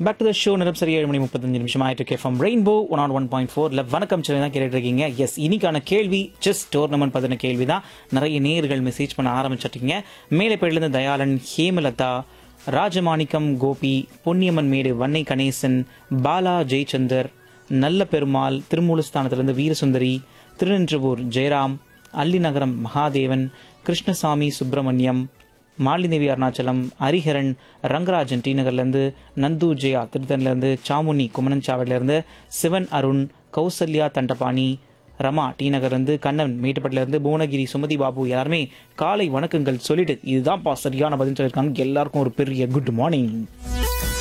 back to the show நேரம் சரி ஏழு மணி முப்பத்தஞ்சு நிமிஷம் ஆயிட்டு இருக்கு from rainbow one oh one point ஃபோர்ல வணக்கம் சொல்லி தான் கேட்டுட்டு இருக்கீங்க எஸ் இன்னைக்கான கேள்வி செஸ் டோர்னமெண்ட் பத்தின கேள்வி தான் நிறைய நேர்கள் மெசேஜ் பண்ண ஆரம்பிச்சிட்டீங்க மேலைப்பேட்டிலிருந்து தயாளன் ஹேமலதா ராஜமாணிக்கம் கோபி பொன்னியம்மன் மேடு வன்னை கணேசன் பாலா ஜெயச்சந்தர் நல்ல பெருமாள் திருமூலஸ்தானத்திலிருந்து வீரசுந்தரி திருநின்றவூர் ஜெயராம் அல்லிநகரம் மகாதேவன் கிருஷ்ணசாமி சுப்பிரமணியம் மாலினேவி அருணாச்சலம் ஹரிஹரன் ரங்கராஜன் டி நகர்லேருந்து நந்து ஜெயா திருத்தன்லேருந்து சாமுனி குமணன்சாவடிலேருந்து சிவன் அருண் கௌசல்யா தண்டபாணி ரமா டி நகர்லேருந்து கண்ணன் மேட்டுப்பட்டிலேருந்து புவனகிரி சுமதி பாபு எல்லாருமே காலை வணக்கங்கள் சொல்லிட்டு இதுதான்ப்பா சரியான பதில் சொல்லியிருக்காங்க எல்லாருக்கும் ஒரு பெரிய குட் மார்னிங்